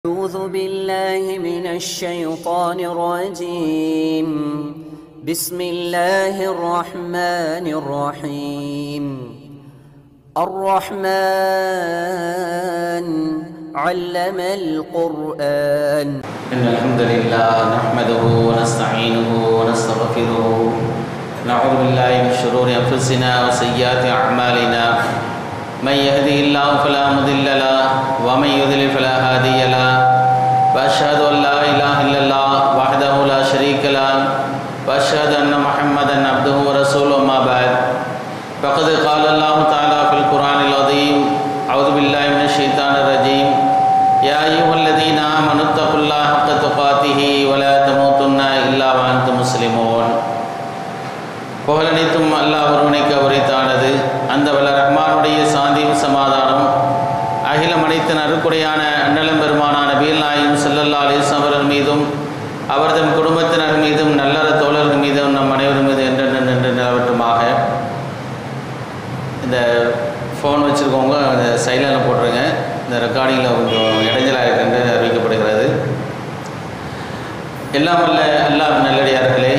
أعوذ بالله من الشيطان الرجيم بسم الله الرحمن الرحيم الرحمن علم القرآن إن الحمد لله نحمده ونستعينه ونستغفره نعوذ بالله من شرور أنفسنا وسيئات أعمالنا من يهده الله فلا مضل له ومن يضلل فلا هادي له وأشهد أن لا إله إلا الله وحده لا شريك له وأشهد أن محمدا عبده ورسوله ما بعد فقد قال الله تعالى في القرآن العظيم أعوذ بالله من الشيطان الرجيم يا أيها الذين آمنوا اتقوا الله حق تقاته ولا تموتن إلا وأنتم مسلمون புகழனைத்தும் அல்லாஹ் ஒருவனைக்கு உரைத்தானது அந்த வல்ல ரஹ்மானுடைய சாந்தியும் சமாதானம் அகிலம் அனைத்து நறுக்குடையான அண்ணலம் பெருமானான நபிகள் நாயும் செல்லல்லா அலிஸ் அவர்கள் மீதும் அவர்தம் குடும்பத்தினர் மீதும் நல்லற தோழர்கள் மீதும் நம் அனைவரும் மீது என்றென்று நின்று நிலவட்டுமாக இந்த ஃபோன் வச்சுருக்கவங்க அந்த சைலண்டில் போட்டுருங்க இந்த ரெக்கார்டிங்கில் கொஞ்சம் இடைஞ்சலாக இருக்குன்னு அறிவிக்கப்படுகிறது எல்லாம் வல்ல அல்லாஹ் நல்லடியார்களே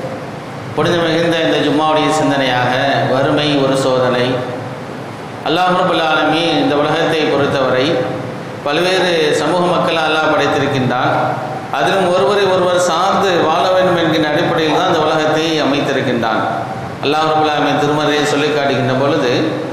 புனித மிகுந்த இந்த ஜும்மாவுடைய சிந்தனையாக வறுமை ஒரு சோதனை அல்லாஹ் ரபுல் ஆலமீ இந்த உலகத்தை பொறுத்தவரை பல்வேறு சமூக மக்கள் அல்லாஹ் படைத்திருக்கின்றான் அதிலும் ஒருவரை ஒருவர் சார்ந்து வாழ வேண்டும் என்கின்ற அடிப்படையில் தான் இந்த உலகத்தை அமைத்திருக்கின்றான் அல்லாஹ் ரபுல் ஆலமீன் திருமறையை சொல்லி காட்டுகின்ற பொழுது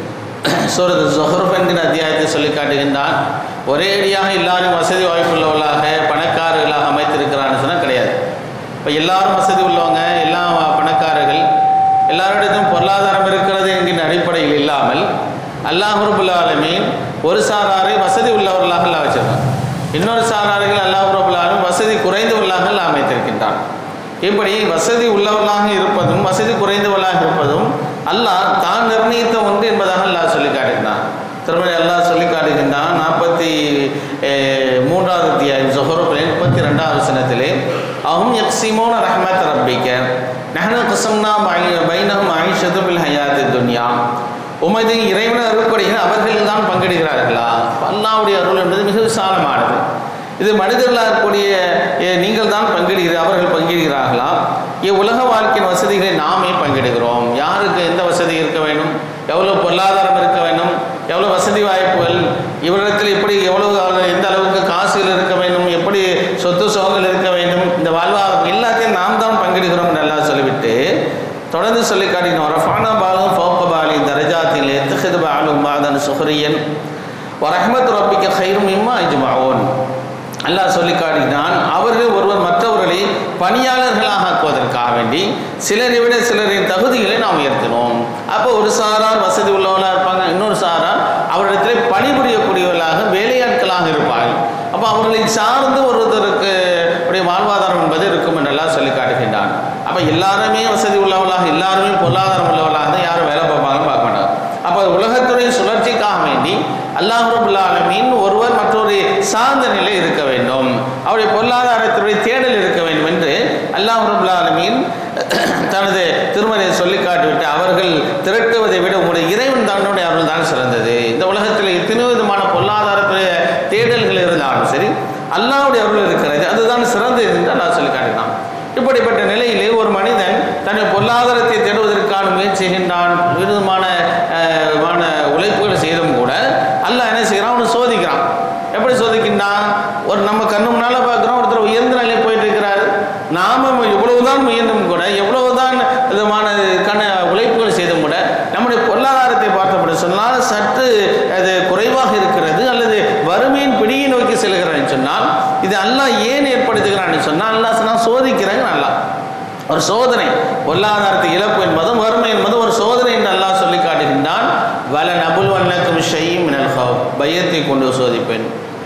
சூரத் ஜொஹருப் என்கிற அத்தியாயத்தை சொல்லி காட்டுகின்றான் ஒரே அடியாக எல்லாரும் வசதி வாய்ப்புள்ளவர்களாக பணக்காரர்களாக அமைத்திருக்கிறான்னு சொன்னால் கிடையாது இப்போ எல்லாரும் வசதி உள்ளவங்க எல்லா பணக்காரர்கள் எல்லாரிடத்தும் பொருளாதாரம் இருக்கிறது என்கின்ற அடிப்படையில் இல்லாமல் அல்லாஹுரபுல் ஆலமீன் ஒரு சாராரை வசதி உள்ளவர்களாக அல்லா வச்சிருக்கான் இன்னொரு சாரார்கள் அல்லாஹுரபுல் ஆலமீன் வசதி குறைந்தவர்களாக அல்லா அமைத்திருக்கின்றான் இப்படி வசதி உள்ளவர்களாக இருப்பதும் வசதி குறைந்தவர்களாக இருப்பதும் அல்லாஹ் தான் நிர்ணயித்த ஒன்று என்பதாக அல்லாஹ் சொல்லி காட்டுகிறான் திருமணி அல்லாஹ் சொல்லி காட்டுகின்றான் நாற்பத்தி மூன்றாவது அத்தியாயம் ஜொஹருப்பில் முப்பத்தி ரெண்டாவது வசனத்திலே அஹும் யக்ஸிமோன ரஹ்மத் ரப்பிக்க நஹனு குசம்னா பைனஹும் ஆயிஷத்து பில் ஹயாத்தி துன்யா உமது இறைவன அருள்படுகிற அவர்கள் தான் பங்கெடுக்கிறார்களா அல்லாவுடைய அருள் என்பது மிக விசாலமானது இது மனிதர்களாக இருக்கக்கூடிய நீங்கள் தான் பங்கிடுகிற அவர்கள் பங்கிடுகிறார்களா உலக வாழ்க்கையின் வசதிகளை நாமே பங்கிடுகிறோம் யாருக்கு எந்த வசதி இருக்க வேண்டும் எவ்வளோ பொருளாதாரம் இருக்க வேண்டும் எவ்வளோ வசதி வாய்ப்புகள் இவரிடத்தில் எப்படி எவ்வளோ எந்த அளவுக்கு காசுகள் இருக்க வேண்டும் எப்படி சொத்து சுகங்கள் இருக்க வேண்டும் இந்த வாழ்வாதாரம் எல்லாத்தையும் நாம் தான் பங்கிடுகிறோம் நல்லா சொல்லிவிட்டு தொடர்ந்து சொல்லி காட்டினோம் ரஃபானா பாலும் ஃபோக்க பாலி தரஜாத்தில் எத்துஹது பாலும் பாதன் சுஹரியன் ரஹ்மத் ரப்பிக்க ஹைரும் இம்மா இஜ்மாவோன் அல்லாஹ் சொல்லி காட்டினான் அவர்கள் ஒருவர் மற்றவர்களை பணியாளர்களாக ஆக்குவதற்காக வேண்டி சிலரை விட சிலரின் தகுதிகளை நாம் உயர்த்தினோம் அப்போ ஒரு சாரார் வசதி உள்ளவர்களாக இருப்பாங்க இன்னொரு சாரார் அவரிடத்தில் பணிபுரியக்கூடியவர்களாக வேலையாட்களாக இருப்பார்கள் அப்போ அவர்களை சார்ந்து ஒருவருக்கு உடைய வாழ்வாதாரம் என்பது இருக்கும் என்றெல்லாம் சொல்லி காட்டுகின்றான் அப்போ எல்லாருமே வசதி உள்ளவர்களாக எல்லாருமே பொருளாதாரம் உள்ளவர்களாக தான் யாரும் வேலை பார்ப்பாங்க பார்க்க மாட்டாங்க அப்போ உலகத்துடைய சுழற்சிக்காக வேண்டி அல்லாஹ் ரபுல்லாலமீன் ஒருவர் மற்றொரு சார்ந்த நிலை இருக்க வேண்டும் அவருடைய பொருளாதாரத்துடைய தேடல் இருக்க வேண்டும் என்று அல்லாஹ் ரபுல்லாலமீன் தனது திருமலையை சொல்லி காட்டிவிட்டு அவர்கள் திரட்டுவதை விட உங்களுடைய இறைவன் தன்னுடைய அருள் தான் சிறந்தது இந்த உலகத்தில் எத்தனை விதமான பொருளாதாரத்துடைய தேடல்கள் இருந்தாலும் சரி அல்லாவுடைய அருள் இருக்கிறது அதுதான் சிறந்தது என்று அல்லாஹ் சொல்லி காட்டினான் இப்படிப்பட்ட நிலையிலே ஒரு மனிதன் தன்னை பொருளாதாரத்தை தேடுவதற்கான முயற்சி செய்கின்றான் விருதமான உழைப்புகள் செய்தும் கூட அல்ல என்ன செய்கிறான் அவனை சோதிக்கிறான் எப்படி சோதிக்கின்றான் ஒரு நம்ம கண்ணு முன்னால் பார்க்குறோம் ஒருத்தர் உயர்ந்த நிலையில் போயிட்டு இருக்கிறாரு நாம எவ்வளவுதான் முயன்றும் கூட எவ்வளவுதான் விதமான கண்ண உழைப்புகள் செய்தும் கூட நம்முடைய பொருளாதாரத்தை பார்த்தபடி சொன்னால் சற்று அது குறைவாக இருக்கிறது அல்லது வறுமையின் பிடியை நோக்கி செல்கிறான்னு சொன்னால் இது அல்லாஹ் ஏன் ஏற்படுத்துகிறான்னு சொன்னால் அல்லாஹ் சொன்னால் சோதிக்கிறாங்க நல்லா ஒரு சோதனை பொருளாதாரத்தை இழப்பு என்பதும் வறுமை என்பதும் ஒரு சோதனை என்று அல்லாஹ் சொல்லி காட்டுகின்றான் வல நபுல் வண்ணக்கும் ஷையும் மினல் ஹவ் பயத்தை கொண்டு சோதிப்பேன்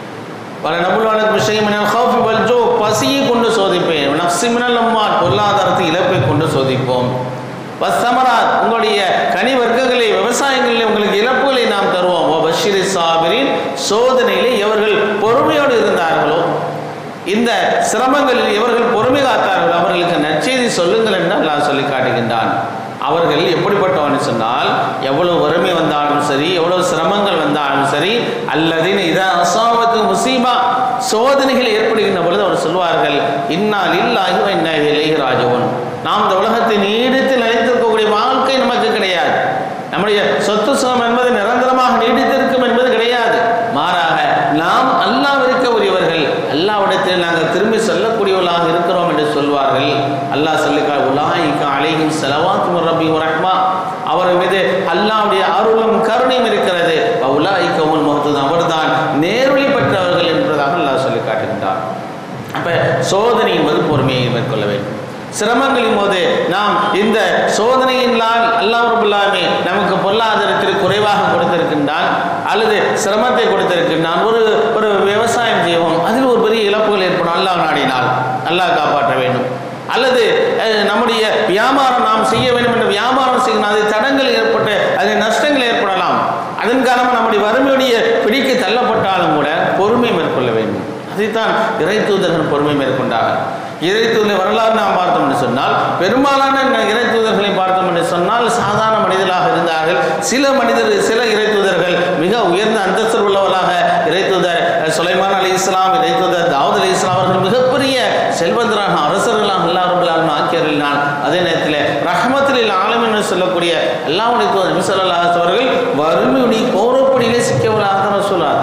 பல நபுல் வண்ணக்கும் ஷையும் மினல் ஹவுஃபி வல் ஜோ பசியை கொண்டு சோதிப்பேன் நப்சி மினல் அம்மான் பொருளாதாரத்தை இழப்பை கொண்டு சோதிப்போம் வசமராத் உங்களுடைய கனி வர்க்கங்களை விவசாயங்களில் உங்களுக்கு இழப்புகளை நாம் தருவோம் பஷிரி சாபிரின் சோதனையிலே எவர்கள் பொறுமையோடு இருந்தார்களோ இந்த சிரமங்களில் எவர்கள் பொறுமை காத்தார்கள் அவர்களுக்கு நற்செய்தி சொல்லுங்கள் என்று அல்லாஹ் சொல்லி காட்டுகின்றான் அவர்கள் எப்படிப்பட்டவன்னு சொன்னால் எவ்வளவு வறுமை வந்தாலும் சரி எவ்வளவு சிரமங்கள் வந்தாலும் சரி அல்லதின் இதா அசாபத்து முசீபா சோதனைகள் ஏற்படுகின்ற பொழுது அவர் சொல்வார்கள் இன்னால் இல்லாஹி என்ன இளையராஜவன் நாம் இந்த உலகத்தை நீடித்து நிலைத்திருக்கக்கூடிய வாழ்க்கை நமக்கு கிடையாது நம்முடைய சொத்து சுகம் என்பது நிரந்தரமாக நீடித்திருக்கும் என்பது கிடையாது மாறாக நாம் அல்லாவிருக்க உரியவர்கள் அல்லாவிடத்தில் நாங்கள் திரும்பி சொல்லக்கூடியவர்களாக இருக்கிறோம் என்று சொல்வார்கள் அல்லாஹ் சொல்லிக்கா உலாய்க்கு அலைஹிம் செலவாத் ரப்பி ரஹ்மா அவர் மீது அல்லாவுடைய அருளும் கருணையும் இருக்கிறது உலாய்க்கவும் முகத்தது அவர்தான் நேர்வழி பெற்றவர்கள் என்பதாக அல்லாஹ் சொல்லி காட்டுகின்றார் அப்ப சோதனை என்பது பொறுமையை மேற்கொள்ள வேண்டும் சிரமங்களின் போது நாம் இந்த சோதனையினால் அல்லாஹ் ரபுல்லாமே நமக்கு பொருளாதாரத்தில் குறைவாக கொடுத்திருக்கின்றான் அல்லது சிரமத்தை கொடுத்திருக்கின்றான் ஒரு ஒரு விவசாயம் செய்வோம் அதில் ஒரு பெரிய இழப்புகள் ஏற்படும் அல்லாஹ் நாடினால் அல்லாஹ் காப்பாற்ற வேண்டும் அல்லது அஹ், நம்முடைய வியாபாரம் நாம் செய்ய வேண்டும் என்ற வியாபாரம் செய்யணும் அது தடங்கள் ஏற்பட்டு அதில் நஷ்டங்கள் ஏற்படலாம் அதன் காரணமாக நம்முடைய வறுமையுடைய பிடிக்கு தள்ளப்பட்டாலும் கூட பொறுமை மேற்கொள்ள வேண்டும் அதைத்தான் இறை தூதர்கள் பொறுமை மேற்கொண்டார்கள் இறை தூதர் வரலாறு நாம் பார்த்தோம் என்று சொன்னால் பெரும்பாலான இறை தூதர்களை பார்த்தோம் என்று சொன்னால் சாதாரண மனிதர்களாக இருந்தார்கள் சில மனிதர் சில இறை தூதர்கள் மிக உயர்ந்த அந்தஸ்தில் உள்ளவர்களாக இறை தூதர் சுலைமான் அலி இஸ்லாம் இறை தூதர் தாவூத் அலி இஸ்லாம் அவர்கள் மிகப்பெரிய செல்வந்தராக அரசர்களாக எல்லாரும் ஆக்கியறினால் அதே நேரத்தில் ரஹமத்தில் ஆலம் என்று சொல்லக்கூடிய அல்லாவுடைய தூதர் நபிசல்லாஹ் அவர்கள் வறுமையுடைய கோரப்படியிலே சிக்கவலாக தான் சொல்லார்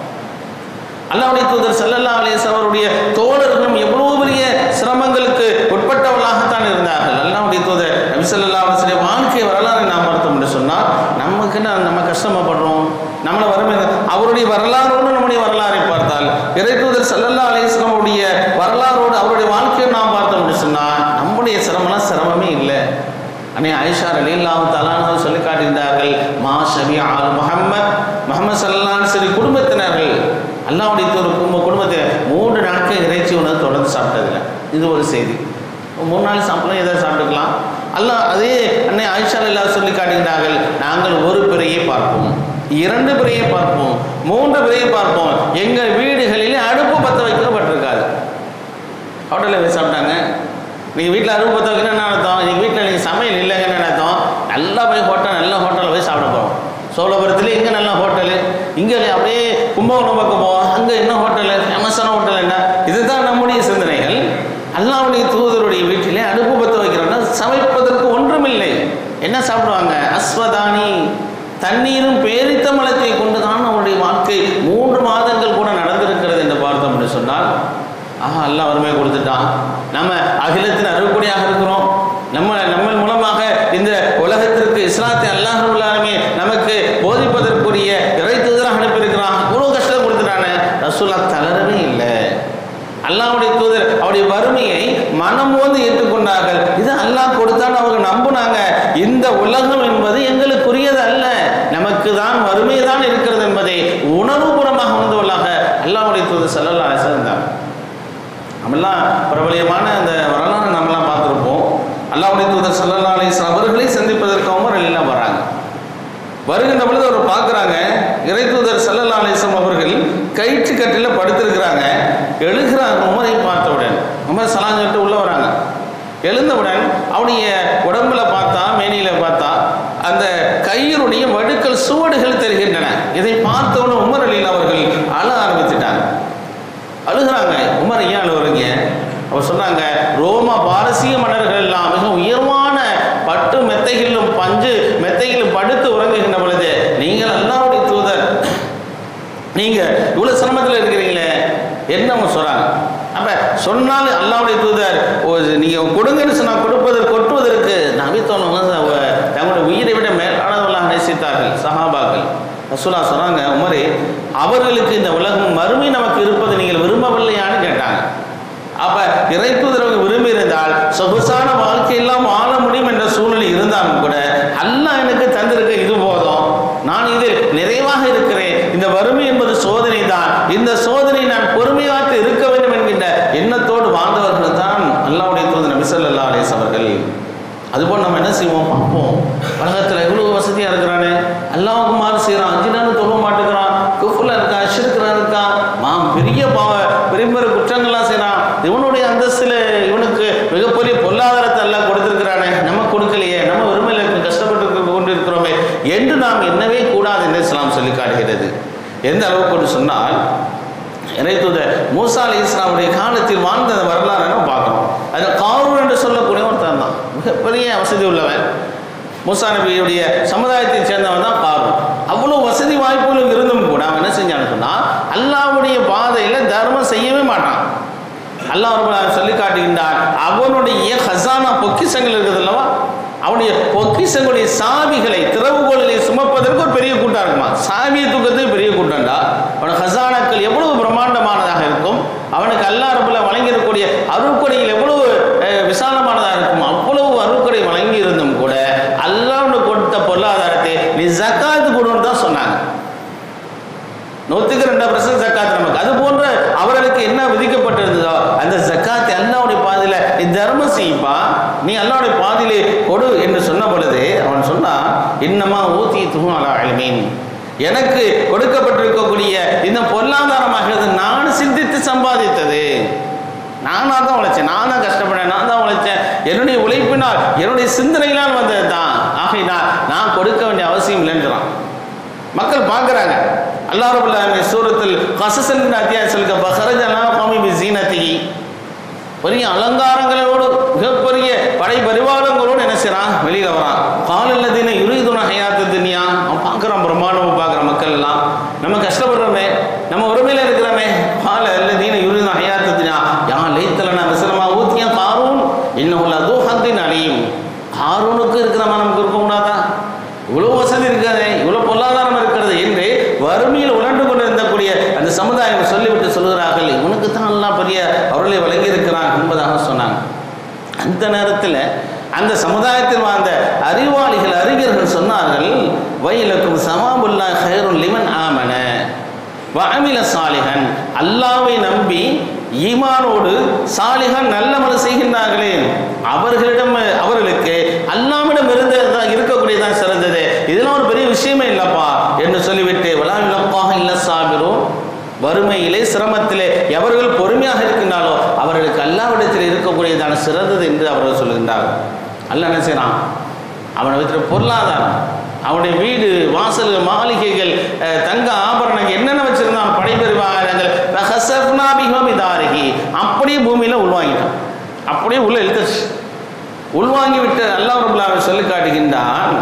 அல்லாவுடைய தூதர் சல்லல்லா அலிஸ் அவருடைய தோழர்களும் எவ்வளவு பெரிய சிரமங்களுக்கு உட்பட்டவர்களாகத்தான் இருந்தார்கள் அல்லாவுடைய தூதர் நபி ஸல்லல்லாஹு அலைஹி வஸல்லம் வாழ்க்கை வரலாறு நாம் பார்த்தோம் என்று சொன்னால் நமக்கு என்ன நம்ம கஷ்டமாப்படுறோம் நம்மளை வறுமை அவருடைய வரலாறோடு நம்முடைய வரலாறை பார்த்தால் இறை தூதர் சல்லல்லா அலிஸ்லாம் அவருடைய வரலாறோடு அவருடைய வாழ்க்கையை நாம் பார்த்தோம் என்று சொன்னால் நம்முடைய சிரமம்லாம் சிரமமே இல்லை அன்னை ஆயிஷா ரலியல்லாஹு தஆலா சொல்லி காட்டியிருந்தார்கள் மா ஷபி ஆல் முஹம்மத் முஹம்மது ஸல்லல்லாஹு அலைஹி வஸல்லம் குடும்பத்தினர்கள் அல்லாஹ்வுடைய ஒரு குடும்ப குடும்பத்தை மூன்று நாட்கள் இறைச்சி உணவு தொடர்ந்து சாப்பிட்டதில்லை இது ஒரு செய்தி மூணு நாள் சாப்பிடலாம் எதாவது சாப்பிட்டுக்கலாம் அல்லாஹ் அதே அன்னை ஆயிஷா எல்லாம் சொல்லி காட்டுகிறார்கள் நாங்கள் ஒரு பிறையை பார்ப்போம் இரண்டு பிறையை பார்ப்போம் மூன்று பிறையை பார்ப்போம் எங்கள் வீடுகளிலே அடுப்பு பற்ற வைக்கப்பட்டிருக்காது ஹோட்டலில் போய் சாப்பிட்டாங்க நீங்கள் வீட்டில் அறுப்பு பற்ற வைக்கணும் என்ன அர்த்தம் நீங்கள் வீட்டில் நீங்கள் சமையல் இல்லைங்கன்னு என்ன அர்த்தம் நல்லா போய் ஹோட்டல் நல்ல ஹோட்டலில் போய் சாப்பிட போகிறோம் சோழபுரத்தில் இங்கே நல்ல ஹோட்டலு இங்கே அப்படியே கும்பகோணம் பக்கம் போவோம் அங்கே என்ன ஹோட்டலு ஃபேமஸான ஹோட்டல் என்ன இதுதான் நம்முடைய சிந்தனைகள் அல்லாவுடைய தூதருடைய வீட்டிலே அடுப்பு பற்ற வைக்கிறோம்னா சமைப்பதற்கு ஒன்றுமில்லை என்ன சாப்பிடுவாங்க அஸ்வதானி தண்ணீரும் பேரித்த மலத்தை கொண்டு தான் அவருடைய வாழ்க்கை மூன்று மாதங்கள் கூட நடந்திருக்கிறது என்று பார்த்தோம் என்று சொன்னால் ஆஹா அல்லாஹ் வறுமை கொடுத்துட்டான் நம்ம அகிலத்தின் அறுபடியாக இருக்கிறோம் நம்ம நம்ம மூலமாக இந்த உலகத்திற்கு இஸ்லாத்தை அல்லாஹ் உள்ளாருமே நமக்கு போதிப்பதற்குரிய இறை தூதராக அனுப்பியிருக்கிறான் இவ்வளோ கஷ்டம் கொடுத்துட்டானே ரசூல்லா தளரவே இல்லை அல்லாஹ்வுடைய தூதர் அவருடைய வறுமையை மனம் வந்து ஏற்றுக்கொண்டார்கள் இது அல்லாஹ் கொடுத்தான்னு அவங்க நம்புனாங்க இந்த உலகம் என்பது எங்களுக்குரியது அல்ல நமக்கு தான் வறுமை தான் இருக்கிறது என்பதை உணர்வுபூர்வமாக உணர்ந்தவர்களாக அல்லாஹ்வுடைய தூதர் சல்லல்லா இருந்தாங்க நம்மெல்லாம் பிரபலியமான அந்த வரலாறு நம்மலாம் பார்த்துருப்போம் அல்லாஹ்வுடைய தூதர் சல்லல்லா அலிஸ்லாம் அவர்களை சந்திப்பதற்கு உமர் எல்லாம் வராங்க வருகின்ற பொழுது அவர் பார்க்குறாங்க இறை தூதர் சல்லல்லா அலிஸ்லாம் அவர்கள் கயிற்று கட்டில் படுத்திருக்கிறாங்க எழுகிறாங்க உமரை பார்த்தவுடன் உமர் சலாம் சொல்லிட்டு உள்ள வராங்க எழுந்தவுடன் அவனுடைய உடம்புல பார்த்தா மேனியில பார்த்தா அந்த கயிறுடைய வடுக்கள் சுவடுகள் தெரிகின்றன இதை பார்த்தவுடன் உமர் அலில் அவர்கள் அழ ஆரம்பித்துட்டாங்க அழுகிறாங்க உமர் ஏன் அழுகுறீங்க அவர் சொன்னாங்க ரோம பாரசீக மன்னர்கள் எல்லாம் மிக உயர்வான பட்டு மெத்தைகளிலும் பஞ்சு மெத்தைகளிலும் படுத்து உறங்குகின்ற பொழுது நீங்கள் அல்லாவுடைய தூதர் நீங்க இவ்வளவு சிரமத்தில் இருக்கிறீங்களே என்ன அவங்க சொல்றாங்க அப்ப சொன்னால் அல்லாவுடைய தூதர் ஓ- நீங்க கொடுங்கன்னு சொன்னா கொடுப்பதற்கு கொட்டுவதற்கு நபித்தோன்னு தங்களுடைய உயிரை விட மேலானவர்களாக நேசித்தார்கள் சஹாபாக்கள் ரசூலா சொன்னாங்க உமரே அவர்களுக்கு இந்த உலகம் மறுமை நமக்கு இருப்பது நீங்கள் விரும்பவில்லையான்னு கேட்டாங்க அப்ப இறை தூதரவங்க விரும்பி இருந்தால் சொகுசான வாழ்க்கையெல்லாம் வாழ முடியும் என்ற சூழ்நிலை இருந்தாலும் கூட அல்லாஹ் எனக்கு தந்திருக்க இது போதும் நான் இதில் நிறைவாக இருக்கிறேன் இந்த வறுமை என்பது சோதனை தான் இந்த சோதனை நான் பொறுமையாக இருக்க வேண்டும் என்கின்ற எண்ணத்தோடு வாழ்ந்தவர்கள் தான் அல்லாவுடைய தூதர் நபி ஸல்லல்லாஹு அலைஹி அவர்கள் அதுபோல் நம்ம என்ன செய்வோம் பார்ப்போம் உலகத்தில் எவ்வளோ வசதியாக இருக்கிறானே அல்லாவுக்கு மாறு செய்கிறான் அஞ்சு நாள் தொழ மாட்டேங்கிறான் குஃபுல இருக்கா ஷிருக்கில் இருக்கா மா பெரிய பாவம் இஸ்லாமுடைய காலத்தில் வாழ்ந்த அந்த வரலாறு நம்ம பார்க்கணும் அது காரூன் என்று சொல்லக்கூடிய ஒருத்தன் தான் மிகப்பெரிய வசதி உள்ளவன் மூசா நபியுடைய சமுதாயத்தை சேர்ந்தவன் தான் காரூன் அவ்வளோ வசதி வாய்ப்புகள் இருந்தும் கூட அவன் என்ன செஞ்சான்னு சொன்னால் அல்லாவுடைய பாதையில் தர்மம் செய்யவே மாட்டான் அல்லாஹ் ரப்பல் ஆலமீன் சொல்லி காட்டுகின்றான் அவனுடைய ஹசானா பொக்கிஷங்கள் இருக்குது அல்லவா அவனுடைய பொக்கிஷங்களுடைய சாவிகளை திறவுகோல்களை சுமப்பதற்கு ஒரு பெரிய கூட்டம் இருக்குமா சாவியை தூக்கத்துக்கு பெரிய கூட்டம்டா அவன் ஹசானாக்கள் எவ்வளவு பிரம்மாண்டமானதாக இருக்கும் அவனுக்கு அல்லாஹ் ரப்பல் வழங்கியிருக்கக்கூடிய அருட்கொடைகள் எவ்வளவு அஹ், விசாலமானதாக இருக்கும் அவ்வளவு அருட்கொடை வழங்கி இருந்தும் கூட அல்லாஹ் கொடுத்த பொருளாதாரத்தை நீ ஜக்காத்து கொடுன்னு தான் சொன்னாங்க நூற்றுக்கு ரெண்டு பர்சன்ட் ஜக்காத் நமக்கு அது போன்ற அவர்களுக்கு என்ன விதிக்கப்பட்டிருந்ததோ அந்த ஜக்காத்தை அல்லாவுடைய பாதையில் நீ தர்மம் செய்ப்பா நீ அல்லாவுடைய பாதையிலே கொடு என்று சொன்ன பொழுது அவன் சொன்னான் இன்னமா ஊத்தி துகும் அலா அல்மீன் எனக்கு கொடுக்கப்பட்டிருக்கக்கூடிய இந்த பொருளாதாரமாகிறது நான் சிந்தித்து சம்பாதித்தது நானாக தான் உழைச்சேன் நான் தான் கஷ்டப்பட்டேன் நான் தான் உழைச்சேன் என்னுடைய உழைப்பினால் என்னுடைய சிந்தனையினால் வந்தது தான் ஆகையினால் நான் கொடுக்க வேண்டிய அவசியம் இல்லைன்றான் மக்கள் பார்க்குறாங்க அல்லாஹ் ரபுல் ஆலமீன் சூரத்தில் கசசல் அத்தியாயம் சொல்லுங்க பஹரஜனா காமி பி ஜீனத்திகி பெரிய அலங்காரங்களோடு மிகப்பெரிய படை பரிவாரங்களோடு என்ன செய்றான் வெளியில வரான் காலல்லதீன யுரீதுன ஹயாத்து துனியா அவன் பார்க்குறான் பிரம்மாண்டமாக பார்க்குற மக்கள் எல்லாம் நம்ம கஷ்டப்படுறோமே நம்ம உரிமையில இருக்கிறோமே கால அல்லதீன யுரீதுன ஹயாத்து துனியா யா லைத்தலனா விசலமா ஊத்தியா காரூன் இன்னும் அதோ ஹத்தின் அழியும் காரூனுக்கு இருக்கிறமா நமக்கு இருக்கக்கூடாதா இவ்வளோ வசதி இருக்காது இவ்வளோ பொருளாதாரம் இருக்கிறது என்று வறுமையில் உழண்டு கொண்டு இருந்தக்கூடிய அந்த சமுதாயம் சொல்லிவிட்டு சொல்கிறார்கள் உனக்கு தான் எல்லாம் பெரிய அவர்களை வழங்கி இருக்கிறான் என்பதாக சொன்னாங்க அந்த நேரத்தில் அந்த சமுதாயத்தில் வாழ்ந்த அறிவாளிகள் அறிஞர்கள் சொன்னார்கள் வயலுக்கும் சமாபுல்லா ஹைருன் லிமன் ஆமன வஅமில சாலிகன் அல்லாவை நம்பி ஈமானோடு சாலிகன் நல்லமல் செய்கின்றார்களே அவர்களிடம் அவர்களுக்கு அல்லாமிடம் இருந்து இருக்கக்கூடியதான் சிறந்தது இதெல்லாம் ஒரு பெரிய விஷயமே இல்லப்பா என்று சொல்லிவிட்டு வலாமிலப்பாக இல்ல சாபிரும் வறுமையிலே சிரமத்திலே எவர்கள் பொறுமையாக இருக்கின்றாலோ அவர்களுக்கு அல்லாவிடத்தில் இருக்கக்கூடியதான சிறந்தது என்று அவர்கள் சொல்கின்றார்கள் அல்லாஹ் என்ன செய்யறான் அவனை வைத்திருக்க பொருளாதாரம் அவனுடைய வீடு வாசல்கள் மாளிகைகள் அஹ், தங்க ஆபரணங்கள் என்னென்ன வச்சிருந்தான் படைபெருவாகங்கள் தாரிகி அப்படியே பூமியில உள்வாங்கிட்டான் அப்படியே உள்ள இழுத்துச்சு உள்வாங்கி விட்டு அல்லாஹ் ரபுல்லாவை சொல்லி காட்டுகின்றான்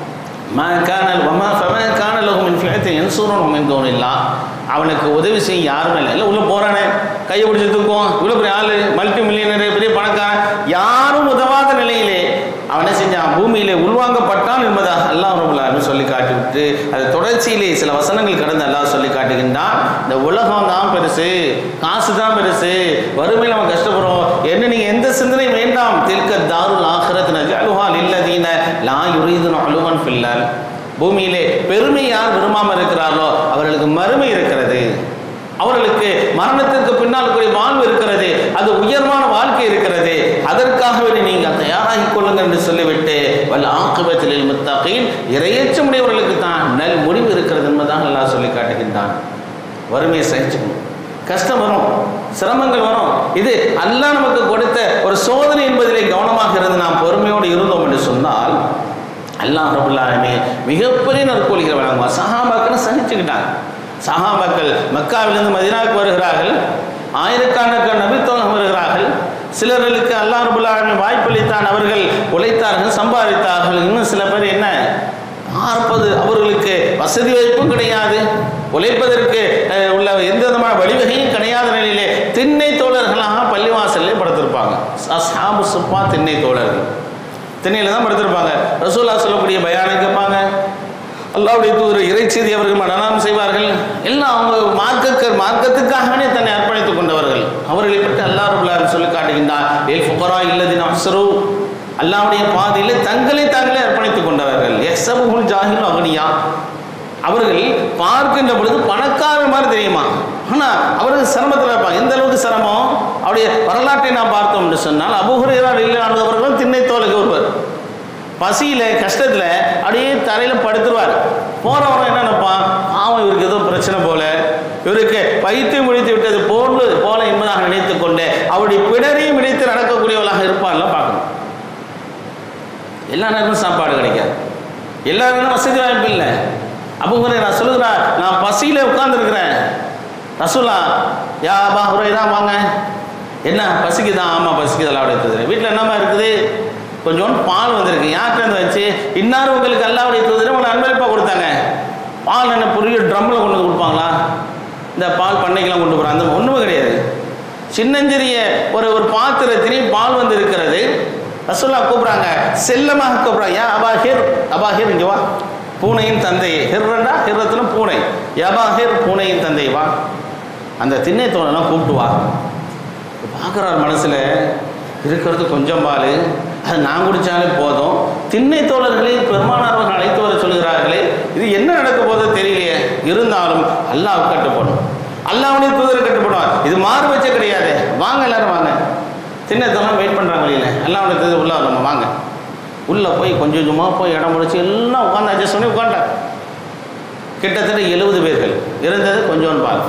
மா கானல் வமா ஃபமா கான லஹும் மின் ஃபியத்தின் யன்சூரூனஹும் மின் தூனில்லாஹ் அவனுக்கு உதவி செய்ய யாருமே இல்லை இல்லை உள்ளே போகிறானே கையை பிடிச்சி தூக்குவோம் இவ்வளோ பெரிய ஆள் மல்டி மில்லியனர் பெரிய பணக்காரன் யாரும் உதவாத நிலையிலே அவன் என்ன செஞ்சான் பூமியிலே உள்வாங்கப்பட்டான் என்பதாக அல்லாஹ் ரபுல்லான்னு சொல்லி காட்டிவிட்டு அது தொடர்ச்சியிலே சில வசனங்கள் கடந்து அல்லாஹ் சொல்லி காட்டுகின்றான் இந்த உலகம் தான் பெருசு காசு தான் பெருசு வறுமையில் நம்ம கஷ்டப்படுறோம் என்ன நீங்கள் எந்த சிந்தனை வேண்டாம் தில்க தாருல் ஆஹிரத் நஜஅலுஹா லில்லதீன லா யுரீதுன அலுவன் ஃபில்லல் பூமியிலே பெருமை யார் விரும்பாமல் இருக்கிறார்களோ அவர்களுக்கு மறுமை இருக்கிறது அவர்களுக்கு மரணத்திற்கு பின்னால் கூடிய வாழ்வு இருக்கிறது அது உயர்வான வாழ்க்கை இருக்கிறது அதற்காகவே நீங்கள் தயாராகி கொள்ளுங்கள் என்று சொல்லிவிட்டு வல் ஆக்குபத்தில் முத்தாக்கையில் இரையச்சமுடையவர்களுக்கு தான் நல் முடிவு இருக்கிறது என்பதாக எல்லாம் சொல்லி காட்டுகின்றான் வறுமையை சகிச்சுக்கணும் கஷ்டம் வரும் சிரமங்கள் வரும் இது அல்லாஹ் நமக்கு கொடுத்த ஒரு சோதனை என்பதிலே கவனமாக இருந்து நாம் பொறுமையோடு இருந்தோம் என்று சொன்னால் அல்லாஹ் ரபுல்லாலுமே மிகப்பெரிய நற்கூலிகள் வழங்குவார் சஹாபாக்கள் சகிச்சுக்கிட்டாங்க சஹாபாக்கள் மக்காவிலிருந்து மதினாவுக்கு வருகிறார்கள் ஆயிரக்கணக்கான நபித்தோகம் வருகிறார்கள் சிலர்களுக்கு அல்லாஹ் ரபுல்லாலுமே வாய்ப்பளித்தான் அவர்கள் உழைத்தார்கள் சம்பாதித்தார்கள் இன்னும் சில பேர் என்ன பார்ப்பது அவர்களுக்கு வசதி வாய்ப்பும் கிடையாது உழைப்பதற்கு அஹ், உள்ள எந்த விதமான வழிவகையும் கிடையாத நிலையிலே திண்ணை தோழர்களாக பள்ளிவாசல்லே படுத்திருப்பாங்க அஸ்ஹாபு சுப்பா திண்ணை தோழர்கள் திண்ணையில் தான் படுத்திருப்பாங்க ரசூல்லா சொல்லக்கூடிய பயானை கேட்பாங்க அல்லாவுடைய தூதர் இறைச்செய்தி அவர்கள் மனநலம் செய்வார்கள் எல்லாம் அவங்க மார்க்க மார்க்கத்துக்காகவே தன்னை அர்ப்பணித்துக் கொண்டவர்கள் அவர்களை பற்றி அல்லாஹ் ரபுல்லான்னு சொல்லி காட்டுகின்றார் ஏல் ஃபுகரா இல்லதின் அப்சரு அல்லாவுடைய பாதையில் தங்களை தாங்களே அர்ப்பணித்துக் கொண்டவர்கள் எக்ஸபுல் ஜாஹில் அகனியா அவர்கள் பார்க்கின்ற பொழுது பணக்காரர் மாதிரி தெரியுமா ஆனால் அவர்கள் சிரமத்தில் இருப்பாங்க எந்த அளவுக்கு சிரமம் அவருடைய வரலாற்றை நாம் பார்த்தோம் என்று சொன்னால் அபுஹுரேரா அவர்களும் திண்ணை தோலுக்கு ஒருவர் பசியில் கஷ்டத்தில் அப்படியே தரையில் படுத்துருவார் போகிறவங்க என்ன நினைப்பான் பாவம் இவருக்கு ஏதோ பிரச்சனை போல இவருக்கு பைத்தியம் முடித்து விட்டது போன்று போல என்பதாக நினைத்து கொண்டு அவருடைய பிடரையும் இணைத்து நடக்கக்கூடியவர்களாக இருப்பான்லாம் பார்க்கணும் எல்லா நேரமும் சாப்பாடு கிடைக்காது எல்லா நேரமும் வசதி வாய்ப்பு இல்லை அப்போ நான் சொல்லுகிறேன் நான் பசியில் உட்கார்ந்துருக்கிறேன் ரசூலா யா அபா ஹுரைரா வாங்க என்ன பசிக்குதான் ஆமாம் பசிக்குது அல்லாவுடைய தூதர் வீட்டில் என்னம்மா இருக்குது கொஞ்சோண்டு பால் வந்திருக்கு யார்கிட்ட இருந்து வச்சு இன்னாரும் உங்களுக்கு அல்லாவுடைய தூதர் உங்களை அன்பளிப்பாக கொடுத்தாங்க பால் என்ன பெரிய ட்ரம்மில் கொண்டு வந்து கொடுப்பாங்களா இந்த பால் பண்ணைக்கெல்லாம் கொண்டு போகிறாங்க அந்த ஒன்றுமே கிடையாது சின்னஞ்சிறிய ஒரு ஒரு பாத்திரத்திலையும் பால் வந்து இருக்கிறது ரசூல்லா கூப்பிட்றாங்க செல்லமாக கூப்பிட்றாங்க யா அபா ஹிர் அபா ஹிர் இங்கே வா பூனையின் தந்தை ஹிர்ரண்டா ஹிர்ரத்துல பூனை யபா ஹிர் பூனையின் தந்தை வா அந்த திண்ணை தோழெல்லாம் கூப்பிட்டு வா பார்க்குறார் மனசில் இருக்கிறது கொஞ்சம் பால் அது நான் குடித்தாலே போதும் திண்ணை தோழர்களே பெருமானார் அவர்கள் அழைத்து வர சொல்கிறார்களே இது என்ன நடக்க போதோ தெரியலையே இருந்தாலும் அல்லாஹ் கட்டுப்படும் அல்லாவுடைய தூதர் கட்டுப்படுவார் இது மாறு வச்ச கிடையாது வாங்க எல்லாரும் வாங்க திண்ணத்தெல்லாம் வெயிட் பண்ணுறாங்க வெளியில் அல்லாவுடைய தூதர் உள்ள நம்ம வாங்க உள்ளே போய் கொஞ்சம் கொஞ்சமாக போய் இடம் முடிச்சு எல்லாம் உட்காந்து அட்ஜஸ்ட் பண்ணி உட்காண்டாங்க கிட்டத்தட்ட எழுபது பேர்கள் இருந்தது கொஞ்சோண்டு பால்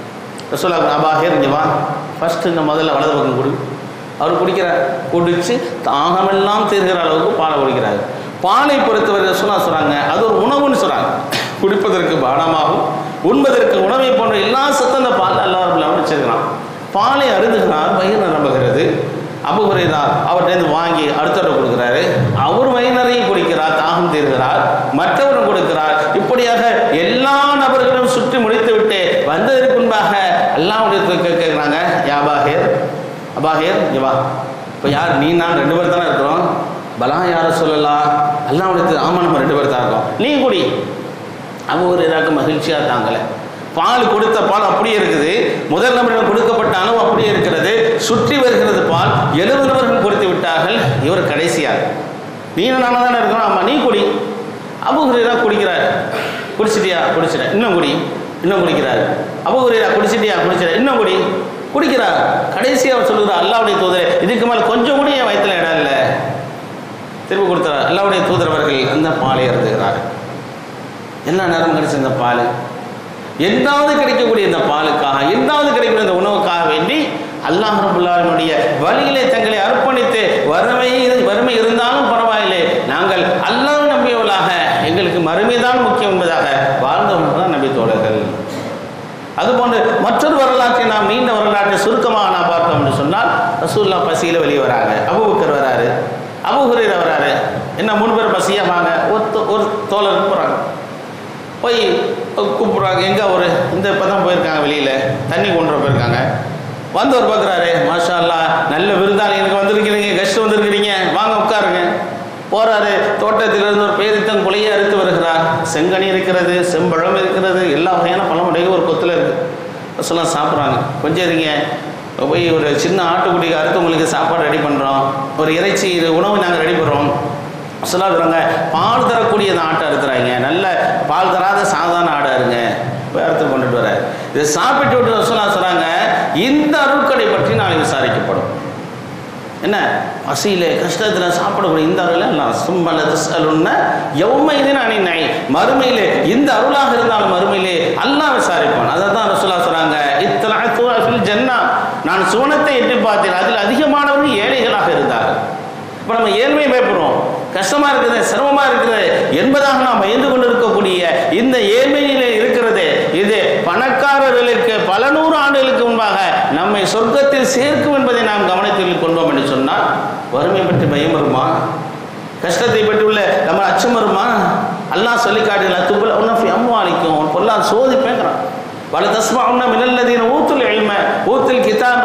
ரசூலா அபா ஹேர் இங்கே வா ஃபஸ்ட்டு இந்த முதல்ல வலது பக்கம் குடி அவர் குடிக்கிறார் குடித்து தாகமெல்லாம் தீர்கிற அளவுக்கு பாலை குடிக்கிறார் பாலை பொறுத்தவரை ரசூலா சொல்கிறாங்க அது ஒரு உணவுன்னு சொல்கிறாங்க குடிப்பதற்கு பானமாகும் உண்பதற்கு உணவை போன்ற எல்லா சத்தம் அந்த பால் எல்லாரும் வச்சிருக்கிறான் பாலை அருந்துகிறார் வயிறு நிரம்புகிறது அபுகுரைதார் அவர்கிட்ட வாங்கி அடுத்தவர் கொடுக்குறாரு அவர் வயிறறையும் குடிக்கிறார் தாகம் தீர்கிறார் மற்றவரும் கொடுக்கிறார் இப்படியாக எல்லா நபர்களும் சுற்றி முடித்து விட்டு வந்ததற்கு முன்பாக அல்லாவுடைய கேட்குறாங்க யாபாஹேர் அபாஹேர் இங்க வா இப்போ யார் நீ நான் ரெண்டு பேர் தானே இருக்கிறோம் பலா யாரை சொல்லலாம் அல்லாவுடைய ஆமாம் நம்ம ரெண்டு பேர் தான் இருக்கோம் நீ குடி அபுகுரைதாக்கு மகிழ்ச்சியாக தாங்கலை பால் கொடுத்த பால் அப்படியே இருக்குது முதல் நபரிடம் கொடுக்கப்பட்ட அளவு அப்படியே இருக்கிறது சுற்றி வருகிறது பால் எழுபது நபர்கள் கொடுத்து விட்டார்கள் இவர் கடைசியாக நீ நானாக தானே இருக்கிறோம் ஆமாம் நீ குடி அபுகுரீரா குடிக்கிறார் குடிச்சிட்டியா குடிச்சிட்டேன் இன்னும் குடி இன்னும் குடிக்கிறார் அபுகுரீரா குடிச்சிட்டியா குடிச்சிட்டேன் இன்னும் குடி குடிக்கிறார் கடைசியாக அவர் சொல்லுகிறார் அல்லாவுடைய தூதர் இதுக்கு மேலே கொஞ்சம் கூட என் வயிற்றுல இடம் இல்லை திரும்ப கொடுத்தார் அல்லாவுடைய தூதர் அவர்கள் அந்த பாலை அருந்துகிறார் எல்லா நேரம் கிடைச்ச இந்த பால் எந்தாவது கிடைக்கக்கூடிய இந்த பாலுக்காக எந்தாவது கிடைக்கக்கூடிய இந்த உணவுக்காக வேண்டி அல்லாஹ் ரபுல்லாருடைய வழியிலே தங்களை அர்ப்பணித்து வறுமை வறுமை இருந்தாலும் பரவாயில்லை நாங்கள் அல்லாஹ் நம்பியவர்களாக எங்களுக்கு மறுமை தான் முக்கியம் என்பதாக வாழ்ந்தவர்கள் தான் நபி தோழர்கள் அதுபோன்று மற்றொரு வரலாற்றை நாம் நீண்ட வரலாற்றை சுருக்கமாக நான் பார்த்தோம் என்று சொன்னால் ரசூல்லா பசியில் வெளியே வராங்க அபுபக்கர் வராரு அபுஹுரேரா வராரு என்ன மூணு பேர் பசியாக வாங்க ஒரு தோ- ஒரு தோழர் போகிறாங்க போய் கூப்பிட்றாங்க எங்கே ஒரு இந்த இப்போ தான் போயிருக்காங்க வெளியில் தண்ணி கொண்டு வர போயிருக்காங்க வந்தவர் பார்க்குறாரு மாஷா அல்லாஹ் நல்ல விருந்தாளி எனக்கு வந்திருக்கிறீங்க கெஸ்ட் வந்திருக்கிறீங்க வாங்க உட்காருங்க போகிறாரு தோட்டத்திலிருந்து ஒரு பேரித்தம் குலையை அறுத்து வருகிறார் செங்கனி இருக்கிறது செம்பழம் இருக்கிறது எல்லா வகையான பழமுடைய ஒரு கொத்தில் இருக்குது சொல்லலாம் சாப்பிட்றாங்க கொஞ்சம் இருங்க போய் ஒரு சின்ன ஆட்டுக்குட்டிக்கு அறுத்து உங்களுக்கு சாப்பாடு ரெடி பண்ணுறோம் ஒரு இறைச்சி இது உணவு நாங்கள் ரெடி பண்ணுறோம் சொல்லாதுறாங்க பால் தரக்கூடிய அந்த ஆட்டை அறுத்துறாங்க நல்ல பால் தராத சாதாரண ஆடை இருங்க அறுத்து கொண்டுட்டு வர இதை சாப்பிட்டு விட்டு சொன்னா சொல்கிறாங்க இந்த அருட்கடை பற்றி நாளை விசாரிக்கப்படும் என்ன பசியில் கஷ்டத்தில் சாப்பிடக்கூடிய இந்த அருள் எல்லாம் சும்மல தஸ்அலுன்ன எவ்மை இது அணி நை மறுமையிலே இந்த அருளாக இருந்தாலும் மறுமையிலே அல்லாஹ் விசாரிப்பான் அதை தான் ரசூலா சொல்கிறாங்க இத்தலாத்தில் ஜன்னா நான் சுவனத்தை எட்டி பார்த்தேன் அதில் அதிகமானவர்கள் ஏழைகளாக இருந்தார்கள் இப்போ நம்ம ஏழ்மையை பயப்படுறோம் கஷ்டமாக இருக்குது சிரமமாக இருக்குது என்பதாக நாம் பயந்து கொண்டு இருக்கக்கூடிய இந்த ஏழ்மையிலே இருக்கிறது இது பணக்காரர்களுக்கு பல நூறு ஆண்டுகளுக்கு முன்பாக நம்மை சொர்க்கத்தில் சேர்க்கும் என்பதை நாம் கவனத்தில் கொண்டோம் என்று சொன்னால் வறுமை பற்றி பயம் வருமா கஷ்டத்தை பற்றி உள்ள நம்ம அச்சம் வருமா அல்லாஹ் சொல்லி காட்டுகிறான் துப்புல உன்னஃபி அம்மா அளிக்கும் பொருளால் சோதிப்பேங்கிறான் பல தஸ்மா உன்ன மினல்லதீன ஊத்துல் இல்ம ஊத்துல் கிதாப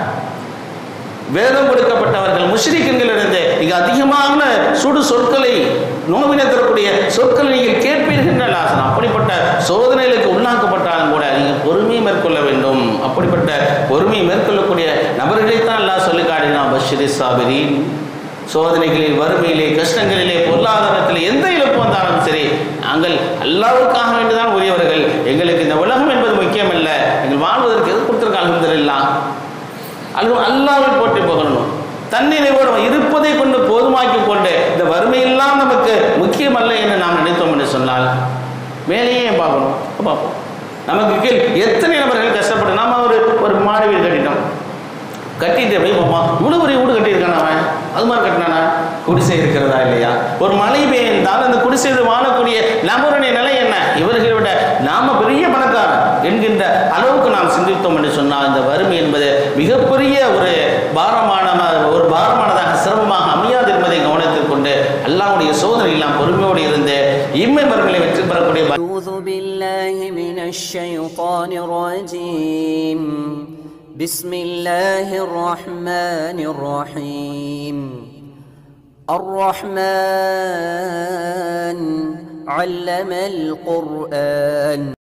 வேதம் கொடுக்கப்பட்டவர்கள் முஷ்ரிக்கின்களிலிருந்து மிக அதிகமான சுடு சொற்களை நோவினை தரக்கூடிய சொற்களை நீங்கள் கேட்பீர்கள் என்ற ஆசனம் அப்படிப்பட்ட சோதனைகளுக்கு உள்ளாக்கப்பட்டாலும் கூட நீங்கள் பொறுமையை மேற்கொள்ள வேண்டும் அப்படிப்பட்ட பொறுமையை மேற்கொள்ளக்கூடிய நபர்களைத்தான் எல்லாம் சொல்லி காட்டினா பஷிரி சாபிரின் சோதனைகளில் வறுமையிலே கஷ்டங்களிலே பொருளாதாரத்தில் எந்த இழப்பு வந்தாலும் சரி நாங்கள் அல்லாவுக்காக வேண்டிதான் உரியவர்கள் எங்களுக்கு இந்த உலகம் என்பது முக்கியமல்ல எங்கள் வாழ்வதற்கு எது கொடுத்துருக்காங்க அல்ஹம்துலில்லாஹ் அல்லது அல்லாவை போற்றி புகழணும் தன்னிறைவோடு இருப்பதை கொண்டு போதுமாக்கி கொண்டு இந்த வறுமையெல்லாம் நமக்கு முக்கியமல்ல என்று நாம் நினைத்தோம் என்று சொன்னால் மேலேயே பார்க்கணும் பார்ப்போம் நமக்கு கீழ் எத்தனை நபர்கள் கஷ்டப்பட்டு நாம ஒரு ஒரு மாடி வீடு கட்டிட்டோம் கட்டிட்டு போய் பார்ப்போம் இவ்வளோ பெரிய வீடு கட்டியிருக்கான் அவன் அது மாதிரி கட்டினானா குடிசை இருக்கிறதா இல்லையா ஒரு மழை பெய்ந்தால் அந்த குடிசையில் வாழக்கூடிய நபருடைய நிலை என்ன இவர்களை விட நாம பெரிய பணக்காரன் என்கின்ற அளவுக்கு நாம் சிந்தித்தோம் என்று சொன்னால் இந்த வறுமை என்பது மிகப்பெரிய ஒரு பாரமான ஒரு பாரமானதாக சிரமமாக அமையாது என்பதை கவனத்தில் கொண்டு அல்லாஹ்வுடைய சோதனையில் நாம் பொறுமையோடு இருந்து இம்மை மறுமையை வெற்றி பெறக்கூடிய ப- أعوذ بالله من الشيطان الرجيم بسم الله الرحمن الرحيم الرحمن علم القرآن